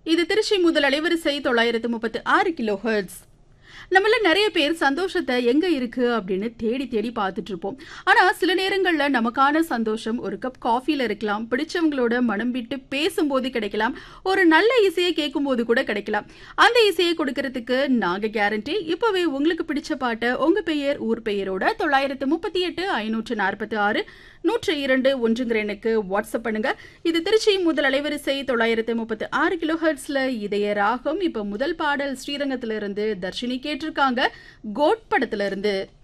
இது திருச்சி முதல் அலைவரிசை தொள்ளாயிரத்து முப்பத்து ஆறு கிலோ ஹெர்ட்ஸ் நம்மள நிறைய பேர் சந்தோஷத்தை எங்க இருக்கு அப்படின்னு தேடி தேடி பார்த்துட்டு இருப்போம் ஆனா சில நேரங்கள்ல நமக்கான சந்தோஷம் ஒரு கப் காஃபில இருக்கலாம் பிடிச்சவங்களோட மனம் விட்டு பேசும்போது கிடைக்கலாம் ஒரு நல்ல இசையை கேட்கும் போது கூட கிடைக்கலாம் அந்த இசையை கொடுக்கறதுக்கு நாங்க கேரண்டி இப்பவே உங்களுக்கு பிடிச்ச பாட்டை உங்க பெயர் ஊர் பெயரோட தொள்ளாயிரத்து முப்பத்தி எட்டு ஐநூற்று நாற்பத்தி ஆறு நூற்று இரண்டு ஒன்றுங்கிற எண்ணுக்கு வாட்ஸ்அப் பண்ணுங்க இது திருச்சி முதல் அலைவரிசை தொள்ளாயிரத்து முப்பத்தி ஆறு கிலோ ஹெர்ட்ஸ்ல இதய ராகம் இப்ப முதல் பாடல் ஸ்ரீரங்கத்துல இருந்து தர்ஷினி கேட்டிருக்காங்க கோட் படத்துல இருந்து